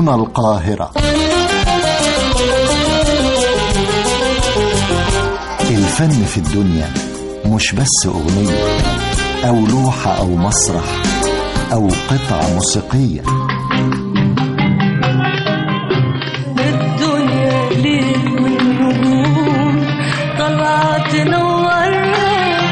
هنا القاهرة الفن في الدنيا مش بس أغنية أو لوحة أو مسرح أو قطعة موسيقية الدنيا ليل والنجوم طلعت تنورنا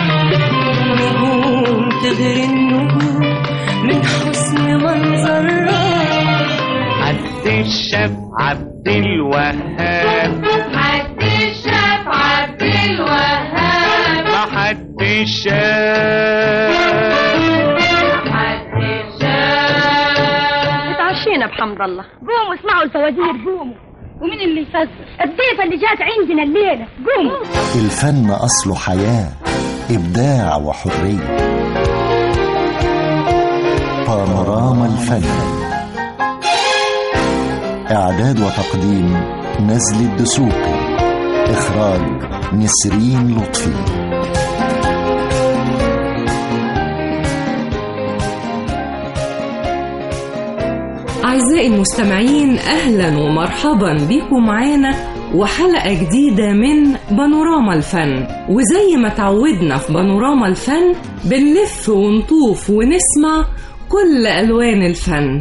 نجوم تغري النجوم من حسن منظرها عبد الشاف عبد الوهاب عبد الشاف عبد الوهاب ما حد شاف عبد الشاف اتعشينا بحمد الله قوموا اسمعوا الفوازير قوموا ومين اللي يفزر الضيفة اللي جات عندنا الليلة قوموا الفن أصله حياة إبداع وحرية بانوراما الفن إعداد وتقديم نزل الدسوقي إخراج نسرين لطفي أعزائي المستمعين أهلا ومرحبا بكم معانا وحلقة جديدة من بانوراما الفن وزي ما تعودنا في بانوراما الفن بنلف ونطوف ونسمع كل ألوان الفن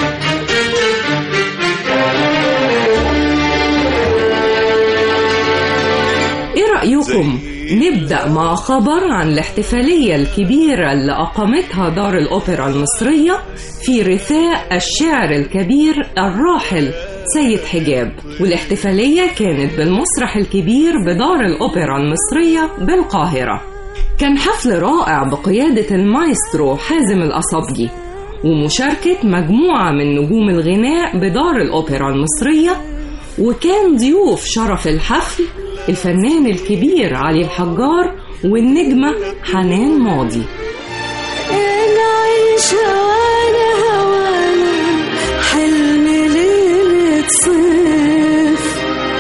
ايه رأيكم نبدأ مع خبر عن الاحتفالية الكبيرة اللي أقامتها دار الأوبرا المصرية في رثاء الشاعر الكبير الراحل سيد حجاب والاحتفالية كانت بالمسرح الكبير بدار الأوبرا المصرية بالقاهرة كان حفل رائع بقيادة المايسترو حازم الأصابجي ومشاركة مجموعة من نجوم الغناء بدار الأوبرا المصرية وكان ضيوف شرف الحفل الفنان الكبير علي الحجار والنجمة حنان ماضي انا عايشة وانا هوانا حلم ليلة صيف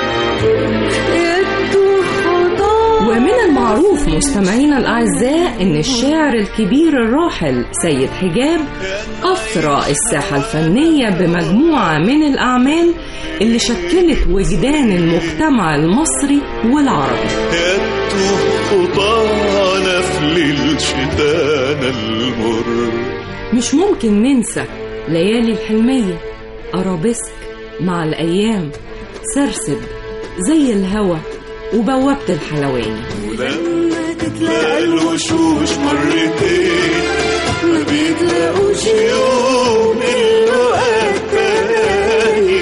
يده خضار ومن المعروف مستمعينا الأعزاء إن الشاعر الكبير الراحل سيد حجاب أثرى الساحة الفنية بمجموعة من الأعمال اللي شكلت وجدان المجتمع المصري والعربي يده خطانا في ليل شتانا المر مش ممكن ننسى ليالي الحلمية أرابيسك مع الأيام سرسب زي الهوى وبوابة الحلواني ولما تتلاقى الوشوش مرتين ما بيتلاقوش يوم اللقاء التاني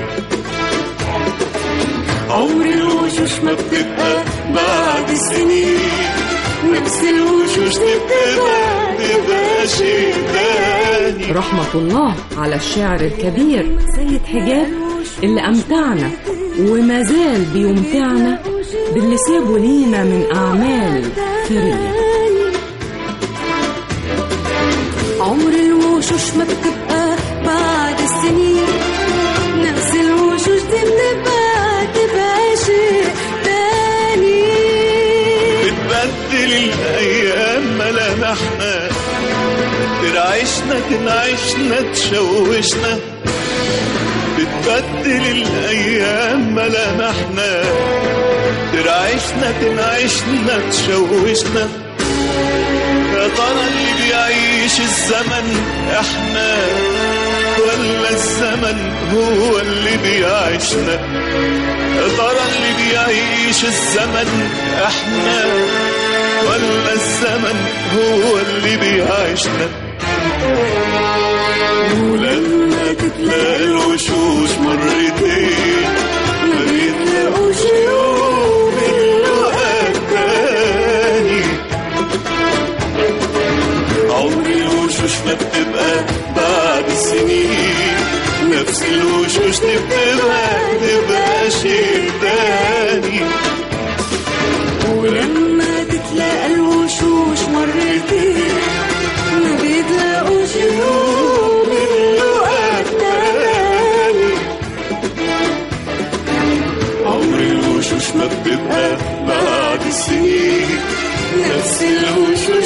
عمر الوشوش ما بتبقى بعد السنين نفس الوشوش تبقى تبقى شيء تاني رحمة الله على الشاعر الكبير سيد حجاب اللي أمتعنا وما زال بيمتعنا باللي سابه لينا من أعمال ثرية عمر الوشوش ما بتبقى بعد السنين نفس الوشوش دي بتبقى تبقى شيء تاني بتبدل الايام ملامحنا ترعشنا تنعشنا تشوشنا بتبدل الايام ملامحنا ترعشنا تنعشنا تشوشنا يا ترى اللي بيعيش الزمن احنا ولا الزمن هو اللي بيعيشنا يا ترى اللي بيعيش الزمن احنا ولا الزمن هو اللي بيعيشنا ولما تتلاقى الوشوش مرتين ما بيتلاقوش يوم اللقاء التاني عمر الوشوش ما بتبقى بعد السنين نفس الوشوش تبقى تبقى شيء تاني ولما تتلاقى الوشوش مرتين ما بيتلاقوش يوم اللقاء التاني عمر الوشوش ما بتبقى بعد السنين نفس الوشوش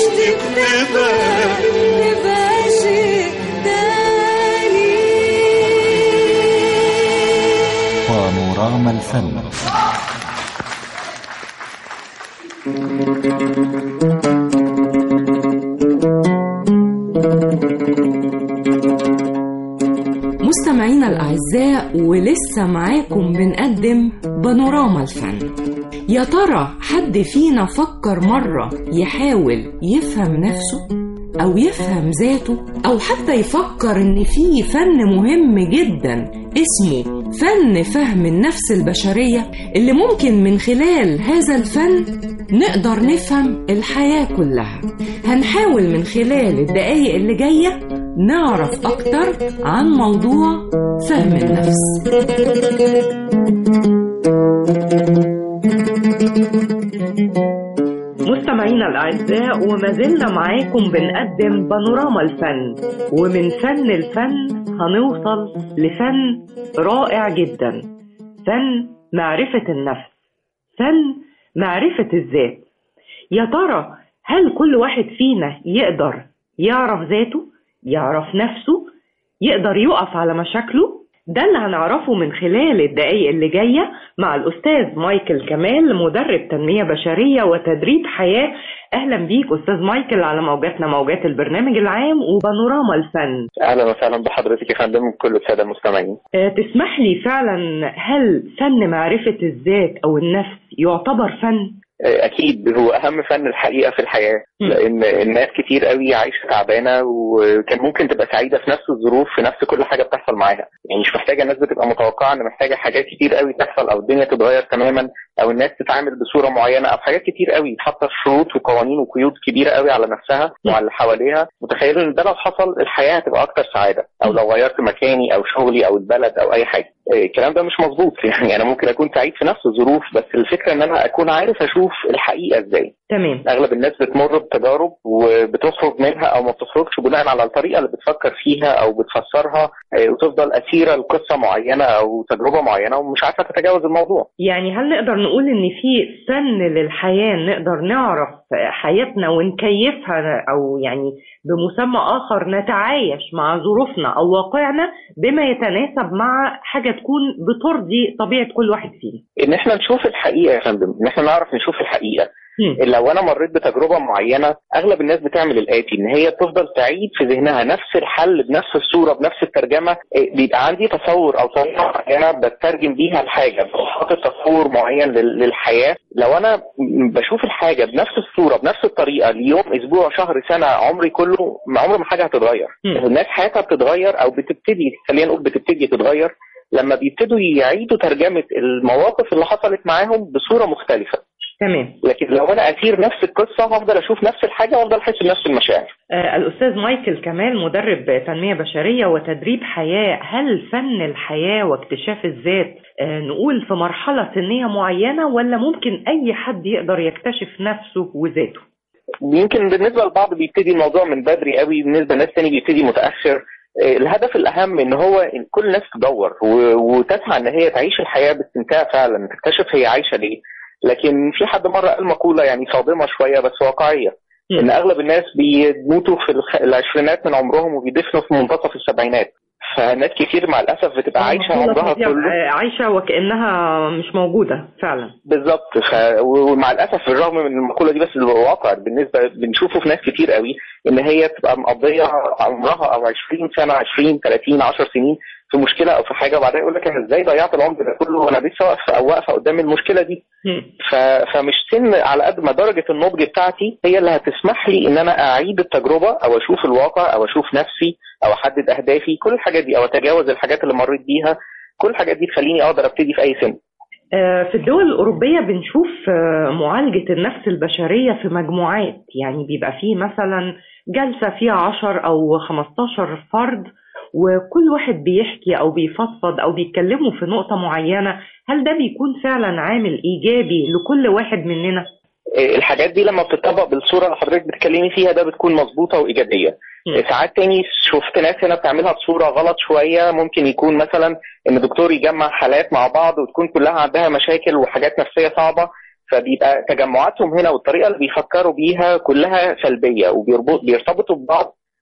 تبقى تبقى شيء تاني بانوراما الفن مستمعينا الأعزاء ولسه معاكم بنقدم بانوراما الفن يا ترى حد فينا فكر مرة يحاول يفهم نفسه أو يفهم ذاته أو حتى يفكر إن في فن مهم جدا اسمه فن فهم النفس البشرية اللي ممكن من خلال هذا الفن نقدر نفهم الحياة كلها هنحاول من خلال الدقايق اللي جاية نعرف أكتر عن موضوع فهم النفس مستمعينا الأعزاء وما زلنا معاكم بنقدم بانوراما الفن ومن فن الفن هنوصل لفن رائع جدا فن معرفة النفس فن معرفة الذات يا ترى هل كل واحد فينا يقدر يعرف ذاته يعرف نفسه يقدر يقف على مشاكله ده اللي هنعرفه من خلال الدقايق اللي جاية مع الأستاذ مايكل كمال مدرب تنمية بشرية وتدريب حياة أهلا بيك أستاذ مايكل على موجاتنا موجات البرنامج العام وبانوراما الفن اهلا وسهلا بحضرتك يا فندم كل الساده المستمعين آه، تسمح لي فعلا هل فن معرفة الذات أو النفس يعتبر فن؟ آه، اكيد هو اهم فن الحقيقه في الحياه مم. لان الناس كتير قوي عايشه تعبانه وكان ممكن تبقى سعيده في نفس الظروف في نفس كل حاجه بتحصل معاها يعني مش محتاجه الناس بتبقى متوقعه ان محتاجه حاجات كتير قوي تحصل او الدنيا تتغير تماما او الناس تتعامل بصوره معينه او حاجات كتير قوي حاطه شروط وقوانين وقيود كبيره قوي على نفسها وعلى اللي حواليها متخيلوا ان ده لو حصل الحياه هتبقى اكتر سعاده او لو غيرت مكاني او شغلي او البلد او اي حاجه إيه، الكلام ده مش مظبوط يعني انا ممكن اكون سعيد في نفس الظروف بس الفكره ان انا اكون عارف اشوف الحقيقه ازاي تمام اغلب الناس بتمر بتجارب وبتخرج منها او ما بتخرجش بناء على الطريقه اللي بتفكر فيها او بتفسرها إيه، وتفضل اسيره لقصه معينه او تجربه معينه ومش عارفه تتجاوز الموضوع يعني هل نقدر نقول إن في فن للحياة نقدر نعرف حياتنا ونكيفها أو يعني بمسمى آخر نتعايش مع ظروفنا أو واقعنا بما يتناسب مع حاجة تكون بترضي طبيعة كل واحد فينا ان احنا نشوف الحقيقه يا فندم ان احنا نعرف نشوف الحقيقه مم. لو انا مريت بتجربه معينه اغلب الناس بتعمل الاتي ان هي تفضل تعيد في ذهنها نفس الحل بنفس الصوره بنفس الترجمه إيه، بيبقى عندي تصور او طريقه معينه بترجم بيها الحاجه بحط تصور معين لل- للحياه لو انا م- بشوف الحاجه بنفس الصوره بنفس الطريقه ليوم اسبوع شهر سنه عمري كله ما عمر ما حاجه هتتغير مم. الناس حياتها بتتغير او بتبتدي خلينا نقول بتبتدي تتغير لما بيبتدوا يعيدوا ترجمه المواقف اللي حصلت معاهم بصوره مختلفه تمام لكن لو انا اسير نفس القصه هفضل اشوف نفس الحاجه وافضل احس بنفس المشاعر آه الأستاذ مايكل كمال مدرب تنمية بشرية وتدريب حياة هل فن الحياة واكتشاف الذات آه نقول في مرحلة سنية معينة ولا ممكن أي حد يقدر يكتشف نفسه وذاته؟ يمكن بالنسبه للبعض بيبتدي الموضوع من بدري قوي بالنسبه لناس تاني بيبتدي متاخر آه، الهدف الاهم ان هو إن كل الناس تدور و- وتسعى ان هي تعيش الحياه باستمتاع فعلا تكتشف هي عايشه ليه لكن في حد مره قال مقوله يعني صادمه شويه بس واقعيه ان اغلب الناس بيموتوا في الخ- العشرينات من عمرهم وبيدفنوا في منتصف السبعينات فناس كتير مع الاسف بتبقى عايشه مقولة عمرها فظيعة. كله آه، عايشة وكأنها مش موجودة فعلا بالظبط ف... ومع الاسف بالرغم من المقوله دي بس الواقع بالنسبه بنشوفه في ناس كتير قوي ان هي تبقى مقضيه عمرها او 20 سنه 20 30 10 سنين في مشكله او في حاجه وبعدين يقول لك انا ازاي ضيعت العمر ده كله وانا لسه واقفه او واقفه قدام المشكله دي ف... فمش سن على قد ما درجه النضج بتاعتي هي اللي هتسمح لي ان انا اعيد التجربه او اشوف الواقع او اشوف نفسي او احدد اهدافي كل الحاجات دي او اتجاوز الحاجات اللي مريت بيها كل الحاجات دي تخليني اقدر ابتدي في اي سن آه، في الدول الأوروبية بنشوف آه، معالجة النفس البشرية في مجموعات يعني بيبقى فيه مثلا جلسة فيها 10 أو 15 فرد وكل واحد بيحكي أو بيفضفض أو بيتكلموا في نقطة معينة هل ده بيكون فعلا عامل إيجابي لكل واحد مننا؟ الحاجات دي لما بتطبق بالصوره اللي حضرتك بتتكلمي فيها ده بتكون مظبوطه وايجابيه ساعات تاني شفت ناس هنا بتعملها بصوره غلط شويه ممكن يكون مثلا ان دكتور يجمع حالات مع بعض وتكون كلها عندها مشاكل وحاجات نفسيه صعبه فبيبقى تجمعاتهم هنا والطريقه اللي بيفكروا بيها كلها سلبيه وبيربطوا ببعض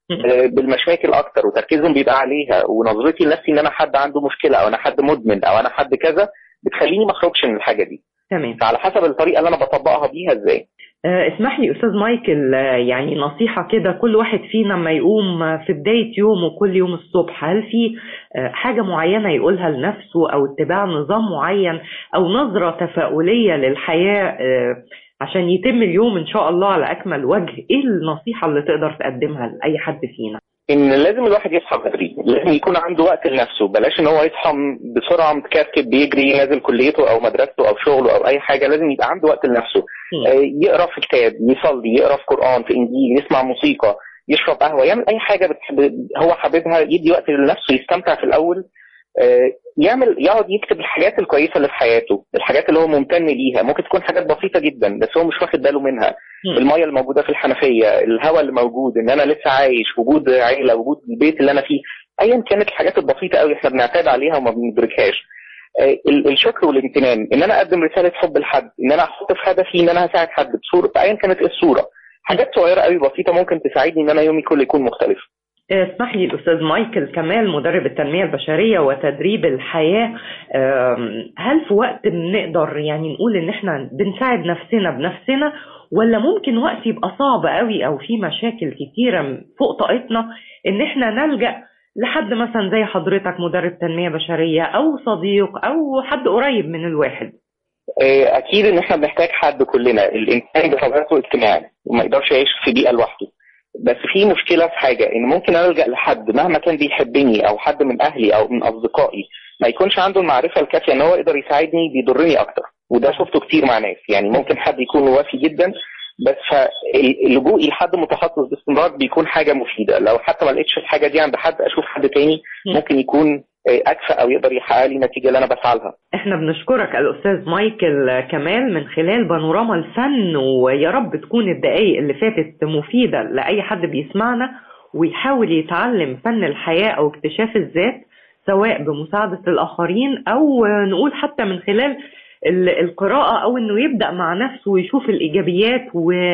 آه، بالمشاكل اكتر وتركيزهم بيبقى عليها ونظرتي لنفسي ان انا حد عنده مشكله او انا حد مدمن او انا حد كذا بتخليني ما اخرجش من الحاجه دي تمام فعلى حسب الطريقه اللي انا بطبقها بيها ازاي آه، اسمح لي استاذ مايكل آه، يعني نصيحة كده كل واحد فينا لما يقوم آه، في بداية يومه كل يوم الصبح هل في آه، حاجة معينة يقولها لنفسه او اتباع نظام معين او نظرة تفاؤلية للحياة آه، عشان يتم اليوم ان شاء الله على اكمل وجه ايه النصيحة اللي تقدر تقدمها لاي حد فينا ان لازم الواحد يصحى بدري لازم يكون عنده وقت لنفسه بلاش ان هو يصحى م- بسرعه متكركب بيجري نازل كليته او مدرسته او شغله او اي حاجه لازم يبقى عنده وقت لنفسه آه، يقرا في كتاب يصلي يقرا في قران في انجيل يسمع موسيقى يشرب قهوه يعمل اي حاجه بتحب هو حاببها يدي وقت لنفسه يستمتع في الاول آه، يعمل يقعد يكتب الحاجات الكويسه اللي في حياته الحاجات اللي هو ممتن ليها ممكن تكون حاجات بسيطه جدا بس هو مش واخد باله منها الميه اللي موجوده في الحنفيه الهواء اللي موجود ان انا لسه عايش وجود عيله وجود البيت اللي انا فيه ايا كانت الحاجات البسيطه قوي احنا بنعتاد عليها وما بندركهاش آه، ال- الشكر والامتنان ان انا اقدم رساله حب لحد ان انا احط في هدفي ان انا هساعد حد بصوره ايا كانت إيه الصوره حاجات صغيره قوي بسيطه ممكن تساعدني ان انا يومي كله يكون مختلف اسمح لي الأستاذ مايكل كمال مدرب التنمية البشرية وتدريب الحياة أم، هل في وقت بنقدر يعني نقول إن إحنا بنساعد نفسنا بنفسنا ولا ممكن وقت يبقى صعب قوي أو في مشاكل كتيرة فوق طاقتنا إن إحنا نلجأ لحد مثلا زي حضرتك مدرب تنمية بشرية أو صديق أو حد قريب من الواحد آه، اكيد ان احنا بنحتاج حد كلنا الانسان بطبيعته اجتماعي وما يقدرش يعيش في بيئه لوحده بس في مشكله في حاجه ان ممكن الجا لحد مهما كان بيحبني او حد من اهلي او من اصدقائي ما يكونش عنده المعرفه الكافيه ان هو يقدر يساعدني بيضرني اكتر وده شفته كتير مع ناس يعني ممكن حد يكون وافي جدا بس فاللجوء لحد متخصص باستمرار بيكون حاجه مفيده لو حتى ما لقيتش الحاجه دي عند حد اشوف حد تاني ممكن يكون آه، اكفأ او يقدر يحقق لي النتيجه اللي انا بسعى لها احنا بنشكرك الأستاذ مايكل كمال من خلال بانوراما الفن ويا رب تكون الدقايق اللي فاتت مفيدة لأي حد بيسمعنا ويحاول يتعلم فن الحياة أو اكتشاف الذات سواء بمساعدة الآخرين أو نقول حتى من خلال ال- القراءة أو إنه يبدأ مع نفسه ويشوف الإيجابيات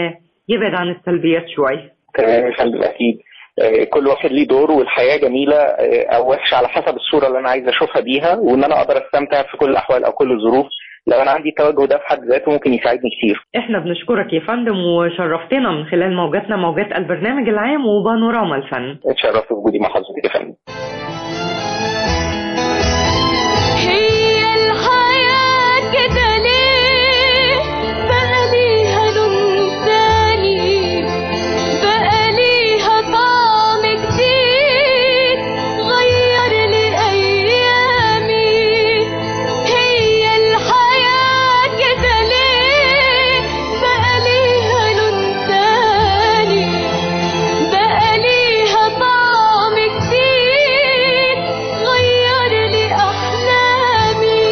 ويبعد عن السلبيات شوية تمام يا فندم اكيد آه، كل واحد ليه دور والحياه جميله آه، او وحشه على حسب الصوره اللي انا عايز اشوفها بيها وان انا اقدر استمتع في كل الاحوال او كل الظروف لو انا عندي التوجه ده في حد ذاته ممكن يساعدني كتير احنا بنشكرك يا فندم وشرفتنا من خلال موجاتنا موجات البرنامج العام وبانوراما الفن اتشرفت بوجودي مع حضرتك يا فندم هي الحياة كده ليه بقى ليها لون تاني بقى ليها طعم جديد غير لي أيامي هي الحياة كده ليه بقى ليها لون تاني بقى ليها طعم جديد غير لي أحلامي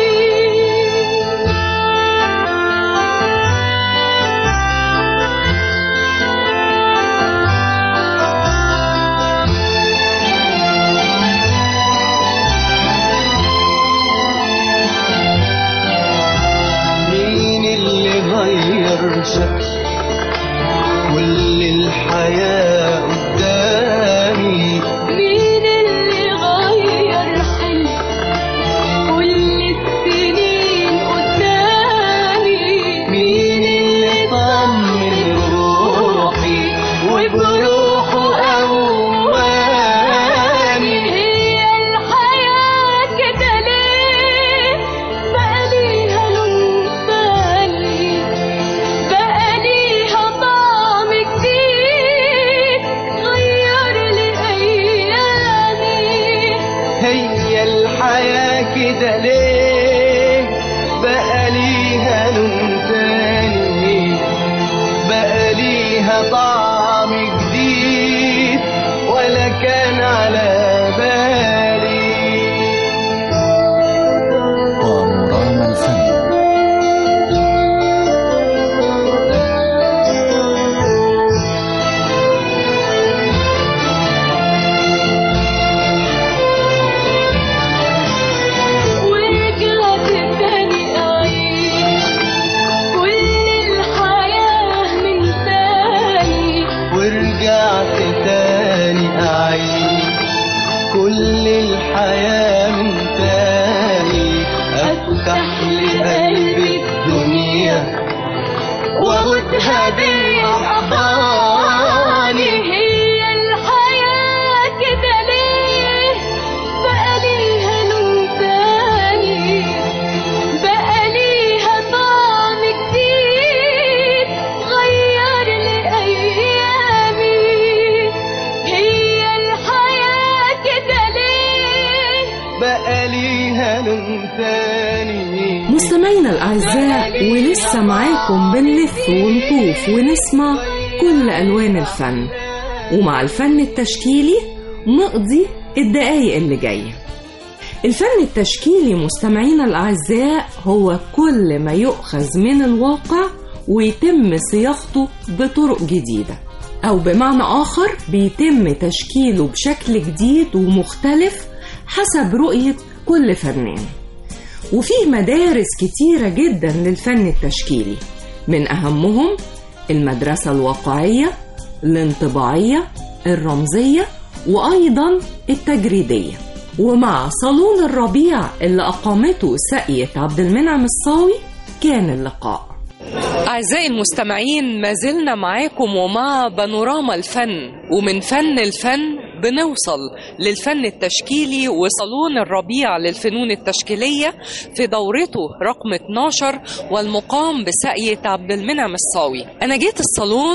مين اللي غير شكل كل الحياة قدامي مين اللي غير حلم كل السنين قدامي مين اللي طمن روحي وبروحه قواني هي الحياة كده ليه بقى ليها لون تاني بقى ليها طعم جديد غير لي أيامي هي الحياة كده ليه بقى ليها لون تاني بقى ليها طعم جديد ولا كان على بالي بانوراما الفن وين بين أحضاني هي الحياة كده ليه بقى ليها لون تاني بقى ليها طعم جديد غير لي أيامي هي الحياة كده ليه بقى ليها لون تاني مستمعينا الأعزاء ولسه معاكم بنلف ونطوف ونسمع كل ألوان الفن ومع الفن التشكيلي نقضي الدقايق اللي جاية الفن التشكيلي مستمعينا الأعزاء هو كل ما يؤخذ من الواقع ويتم صياغته بطرق جديدة أو بمعنى آخر بيتم تشكيله بشكل جديد ومختلف حسب رؤية كل فنان وفيه مدارس كتيرة جدا للفن التشكيلي من أهمهم المدرسة الواقعية الانطباعية الرمزية وأيضا التجريدية ومع صالون الربيع اللي أقامته ساقية عبد المنعم الصاوي كان اللقاء أعزائي المستمعين ما زلنا معاكم ومع بانوراما الفن ومن فن الفن بنوصل للفن التشكيلي وصالون الربيع للفنون التشكيلية في دورته رقم 12 والمقام بساقية عبد المنعم الصاوي أنا جيت الصالون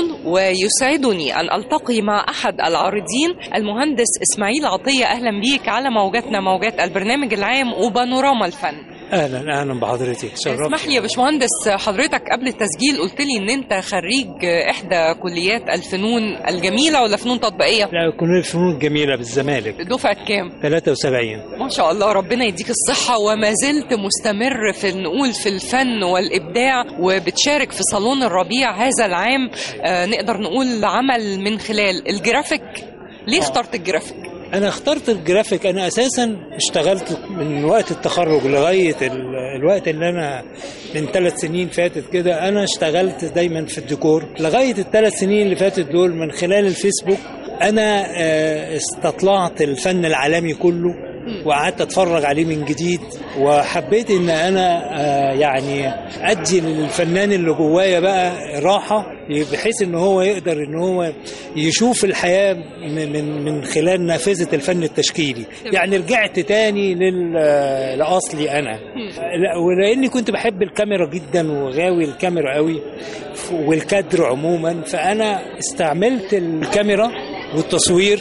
ويسعدني أن ألتقي مع أحد العارضين المهندس إسماعيل عطية أهلا بيك على موجاتنا موجات البرنامج العام وبانوراما الفن اهلا اهلا بحضرتك شرفت اسمح لي يا باشمهندس حضرتك قبل التسجيل قلت لي ان انت خريج احدى كليات الفنون الجميله ولا فنون تطبيقيه لا كليه الفنون الجميله بالزمالك دفعه كام 73 ما شاء الله ربنا يديك الصحه وما زلت مستمر في نقول في الفن والابداع وبتشارك في صالون الربيع هذا العام آه نقدر نقول عمل من خلال الجرافيك ليه اخترت الجرافيك انا اخترت الجرافيك انا اساسا اشتغلت من وقت التخرج لغايه ال- الوقت اللي انا من ثلاث سنين فاتت كده انا اشتغلت دايما في الديكور لغايه الثلاث سنين اللي فاتت دول من خلال الفيسبوك انا آه، استطلعت الفن العالمي كله وقعدت اتفرج عليه من جديد وحبيت ان انا آه، يعني ادي للفنان اللي جوايا بقى راحه بحيث ان هو يقدر ان هو يشوف الحياه من من من خلال نافذه الفن التشكيلي يعني رجعت تاني لل لاصلي انا لا، ولاني كنت بحب الكاميرا جدا وغاوي الكاميرا قوي والكادر عموما فانا استعملت الكاميرا والتصوير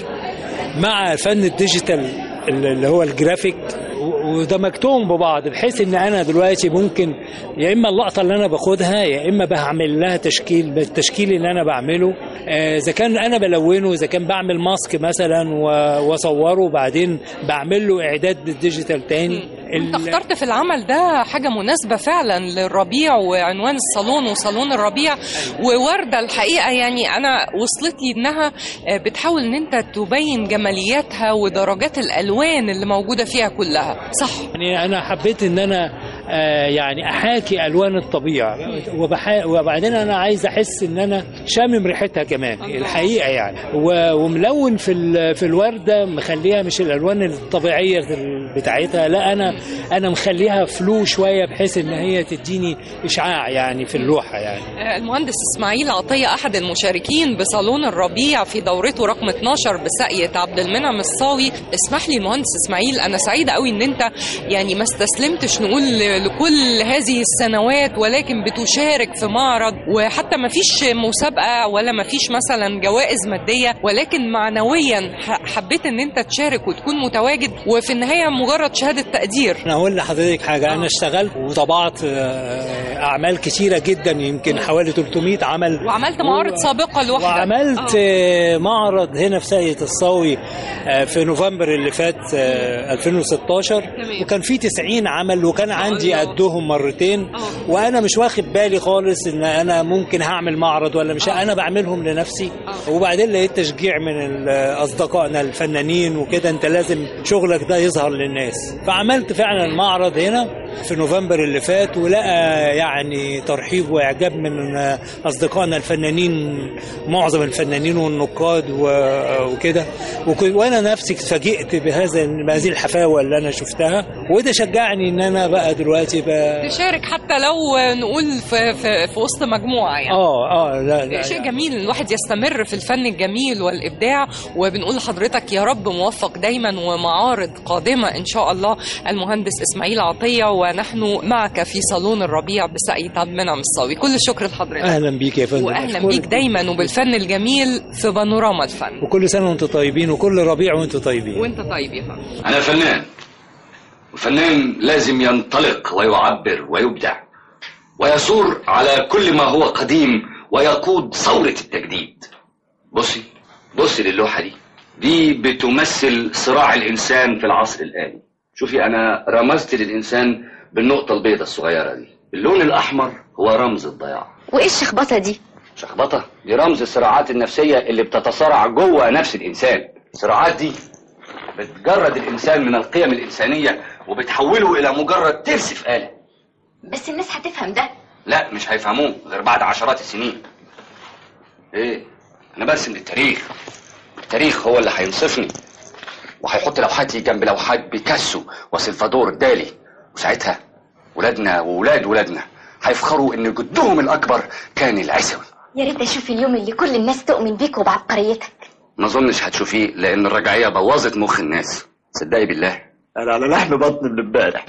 مع فن الديجيتال اللي هو الجرافيك و- ودمجتهم ببعض بحيث ان انا دلوقتي ممكن يا اما اللقطه اللي انا باخدها يا اما بعمل لها تشكيل بالتشكيل اللي انا بعمله آه، اذا كان انا بلونه اذا كان بعمل ماسك مثلا و- واصوره وبعدين بعمل له اعداد بالديجيتال تاني انت ال- اخترت في العمل ده حاجة مناسبة فعلا للربيع وعنوان الصالون وصالون الربيع ووردة الحقيقة يعني أنا وصلت لي إنها آه، بتحاول إن أنت تبين جمالياتها ودرجات الألوان اللي موجودة فيها كلها صح يعني انا حبيت ان انا آه، يعني احاكي الوان الطبيعه وبح... وبعدين انا عايز احس ان انا شامم ريحتها كمان الحقيقه يعني و... وملون في ال... في الورده مخليها مش الالوان الطبيعيه بتاعتها لا انا انا مخليها فلو شويه بحيث ان هي تديني اشعاع يعني في اللوحه يعني آه، المهندس إسماعيل عطية أحد المشاركين بصالون الربيع في دورته رقم 12 بساقية عبد المنعم الصاوي اسمح لي المهندس إسماعيل أنا سعيدة قوي إن أنت يعني ما استسلمتش نقول ل- لكل هذه السنوات ولكن بتشارك في معرض وحتى ما فيش مسابقة ولا ما فيش مثلا جوائز مادية ولكن معنويا ح- حبيت إن أنت تشارك وتكون متواجد وفي النهاية مجرد شهادة تقدير انا اقول لحضرتك حاجه انا اشتغلت وطبعت آه، اعمال كتيره جدا يمكن حوالي 300 عمل وعملت معارض سابقة لوحدك وعملت آه. آه، معرض هنا في ساقية الصاوي آه، في نوفمبر اللي فات آه، 2016 تمام. وكان في 90 عمل وكان عندي قدهم مرتين وانا مش واخد بالي خالص ان انا ممكن هعمل معرض ولا مش انا بعملهم لنفسي وبعدين لقيت تشجيع من ال- اصدقائنا الفنانين وكده انت لازم شغلك ده يظهر للناس فعملت فعلا معرض هنا في نوفمبر اللي فات ولقى يعني ترحيب واعجاب من اصدقائنا الفنانين معظم الفنانين والنقاد و- وكده وك- وانا نفسي اتفاجئت بهذا بهذه الحفاوه اللي انا شفتها وده شجعني ان انا بقى دلوقتي بقى تشارك حتى لو نقول في, في, في وسط مجموعة يعني اه اه لا لا شيء جميل إن الواحد يستمر في الفن الجميل والإبداع وبنقول لحضرتك يا رب موفق دايما ومعارض قادمة إن شاء الله المهندس إسماعيل عطية ونحن معك في صالون الربيع بسعيد عبد المنعم الصاوي كل الشكر لحضرتك اهلا بيك يا فندم واهلا أشكرك. بيك دايما وبالفن الجميل في بانوراما الفن وكل سنه وانتم طيبين وكل ربيع وانتم طيبين وانت طيب يا فندم أنا فنان والفنان لازم ينطلق ويعبر ويبدع ويثور على كل ما هو قديم ويقود ثورة التجديد بصي بصي للوحة دي دي بتمثل صراع الإنسان في العصر الآلي شوفي أنا رمزت للإنسان بالنقطة البيضاء الصغيرة دي اللون الأحمر هو رمز الضياع وايه الشخبطه دي شخبطة دي رمز الصراعات النفسية اللي بتصارع جوه نفس الإنسان الصراعات دي بتجرد الإنسان من القيم الإنسانية وبتحوله إلى مجرد ترس في آلة بس الناس هتفهم ده لا مش هيفهموه غير بعد عشرات السنين ايه انا برسم للتاريخ التاريخ هو اللي هينصفني وهيحط لوحاتي جنب لوحات بيكاسو وسلفادور دالي وساعتها ولادنا وولاد ولادنا هيفخروا ان جدهم الاكبر كان العسوي يا ريت اشوف اليوم اللي كل الناس تؤمن بيك وبعبقريتك ما اظنش هتشوفيه لان الرجعيه بوظت مخ الناس صدقي بالله انا على لحم بطن من امبارح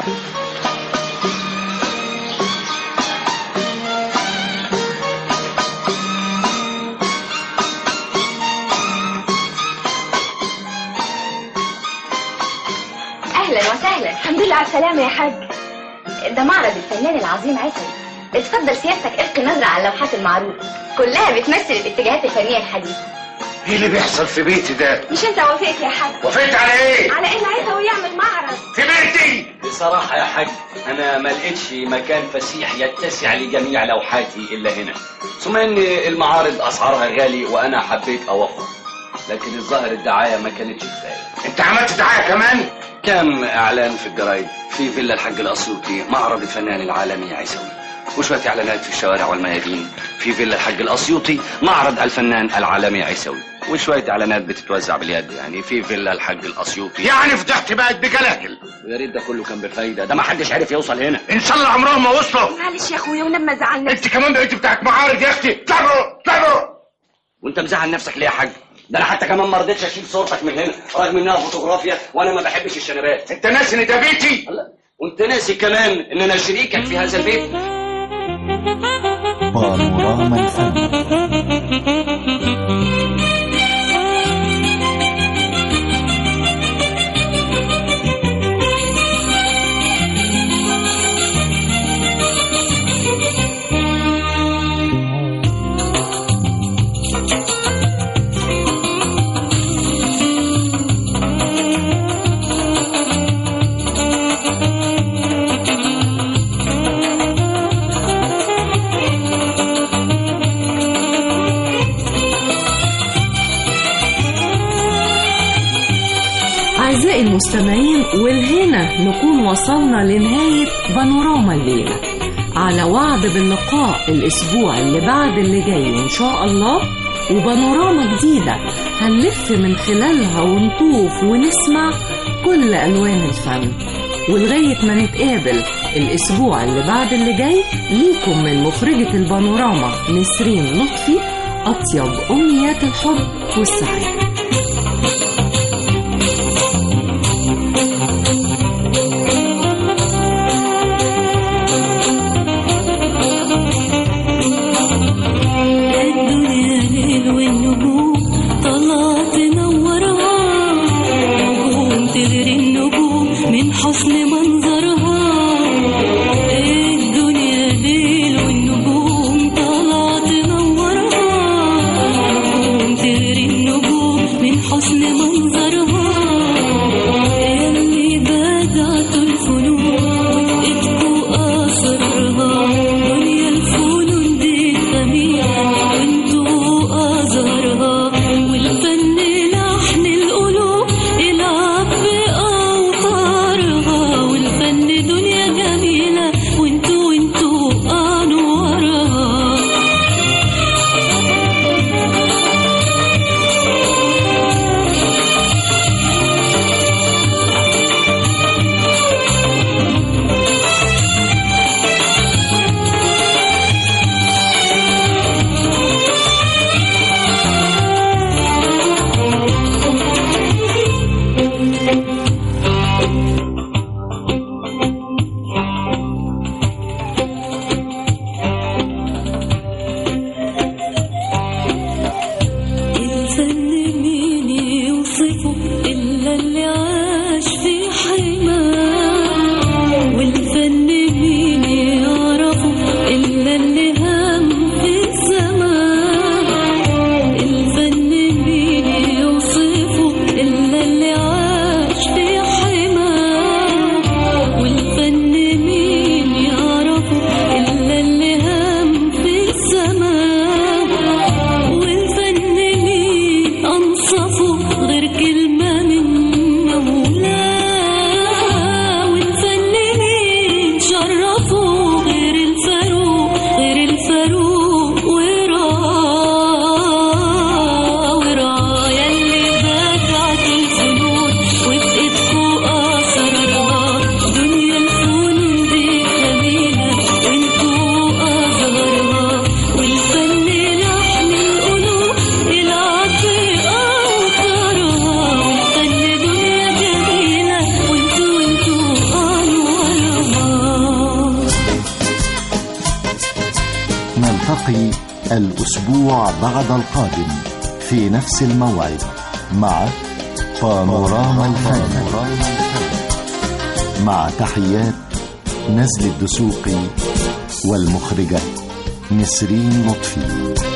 اهلا وسهلا الحمد لله على السلامه يا حاج ده معرض الفنان العظيم عسل اتفضل سيادتك القي نظره على اللوحات المعروض كلها بتمثل الاتجاهات الفنيه الحديثه ايه اللي بيحصل في بيتي ده مش انت وافقت يا حاج وافقت على ايه على ان عايزه يعمل معرض في بيتي بصراحة يا حاج أنا ما لقيتش مكان فسيح يتسع لجميع لوحاتي إلا هنا ثم إن المعارض أسعارها غالي وأنا حبيت أوفر لكن الظاهر الدعاية ما كانتش كفاية أنت عملت دعاية كمان؟ كم إعلان في الجرايد في فيلا الحاج الأسيوطي معرض الفنان العالمي عيسوي وشوية إعلانات في الشوارع والميادين في فيلا الحاج الأسيوطي معرض الفنان العالمي عيسوي وشوية إعلانات بتتوزع باليد يعني في فيلا الحاج الأسيوطي يعني فضحت بقت بجلاجل يا ريت ده كله كان بفايدة ده ما حدش عرف يوصل هنا ان شاء الله عمرهم ما وصلوا معلش يا اخويا ولما زعلنا انت كمان بقيت بتاعت معارض يا اختي طلعوا طلعوا وانت مزعل نفسك ليه يا حاج ده انا حتى كمان ما رضيتش اشيل صورتك من هنا رغم انها فوتوغرافيا وانا ما بحبش الشنبات انت ناسي ان ده بيتي وانت ناسي كمان ان انا شريكك في هذا البيت بانوراما الفن أعزائي المستمعين والهنا نكون وصلنا لنهاية بانوراما الليلة على وعد باللقاء الأسبوع اللي بعد اللي جاي إن شاء الله وبانوراما جديدة هنلف من خلالها ونطوف ونسمع كل ألوان الفن ولغاية ما نتقابل الأسبوع اللي بعد اللي جاي ليكم من مخرجة البانوراما نسرين لطفي أطيب أمنيات الحب والسعادة الدنيا ليل والنجوم طلعت تنورها نجوم تغري النجوم من حسن منظرها الدنيا ليل والنجوم طلعت تنورها نجوم تغري النجوم نلتقي الأسبوع بعد القادم في نفس الموعد مع بانوراما الفن مع تحيات نزل الدسوقي والمخرجة نسرين لطفي